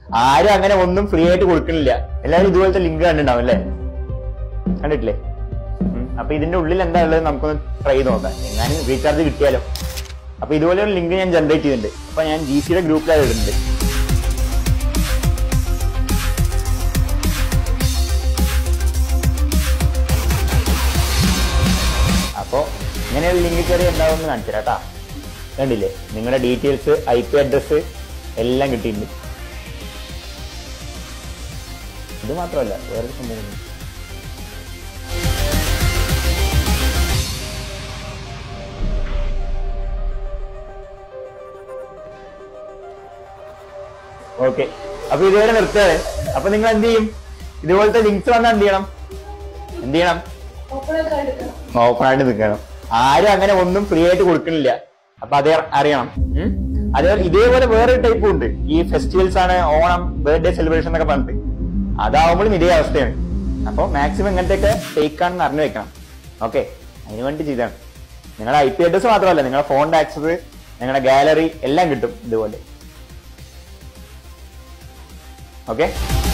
ആരും അങ്ങനെ ഒന്നും ഫ്രീ ആയിട്ട് കൊടുക്കണില്ല എല്ലാവരും ഇതുപോലത്തെ ലിങ്ക് കണ്ടിട്ടുണ്ടാവും അല്ലേ കണ്ടിട്ടില്ലേ ഉം. അപ്പൊ ഇതിന്റെ ഉള്ളിൽ എന്താ ഉള്ളത് നമുക്കൊന്ന് ട്രൈ ചെയ്ത് നോക്കാം എങ്ങാനും റീചാർജ് കിട്ടിയാലോ അപ്പൊ ഇതുപോലെ ഒരു ലിങ്ക് ഞാൻ ജനറേറ്റ് ചെയ്തിട്ടുണ്ട് അപ്പൊ ഞാൻ ജി സിയുടെ ഗ്രൂപ്പിലാണ് ഇടുന്നുണ്ട് അപ്പോ ഇങ്ങനെ ഒരു ലിങ്ക് കയറി ഉണ്ടാവുമെന്ന് കാണിച്ചു കേട്ടാ കണ്ടില്ലേ നിങ്ങളുടെ ഡീറ്റെയിൽസ് ഐ പി അഡ്രസ് എല്ലാം കിട്ടിയിട്ടുണ്ട് ഇത് മാത്രമല്ല വേറൊരു സംഭവം ഉണ്ട്. ഓക്കെ അപ്പൊ ഇതുവരെ നിർത്തുകയാണ് അപ്പൊ നിങ്ങൾ എന്ത് ചെയ്യും ഇതുപോലത്തെ ലിങ്ക്സ് വന്നാൽ എന്ത് ചെയ്യണം എന്ത് ചെയ്യണം ഓപ്പൺ ആയിട്ട് നിൽക്കണം ആരും അങ്ങനെ ഒന്നും ഫ്രീ ആയിട്ട് കൊടുക്കണില്ല അപ്പൊ അതേ അറിയണം ഉം. അതേപോലെ ഇതേപോലെ വേറെ ടൈപ്പും ഉണ്ട് ഈ ഫെസ്റ്റിവൽസ് ആണ് ഓണം ബർത്ത്ഡേ സെലിബ്രേഷൻ എന്നൊക്കെ പറഞ്ഞിട്ട് അതാവുമ്പോഴും ഇതേ അവസ്ഥയാണ് അപ്പൊ മാക്സിമം ഇങ്ങനത്തെയൊക്കെ ഫേക്ക് ആണെന്ന് അറിഞ്ഞു വെക്കണം ഓക്കെ അതിന് വേണ്ടി ചെയ്താണ് നിങ്ങളുടെ ഐ പി അഡ്രസ് മാത്രമല്ല നിങ്ങളുടെ ഫോണിന്റെ ആക്സസ് നിങ്ങളുടെ ഗാലറി എല്ലാം കിട്ടും ഇതുപോലെ ഓക്കെ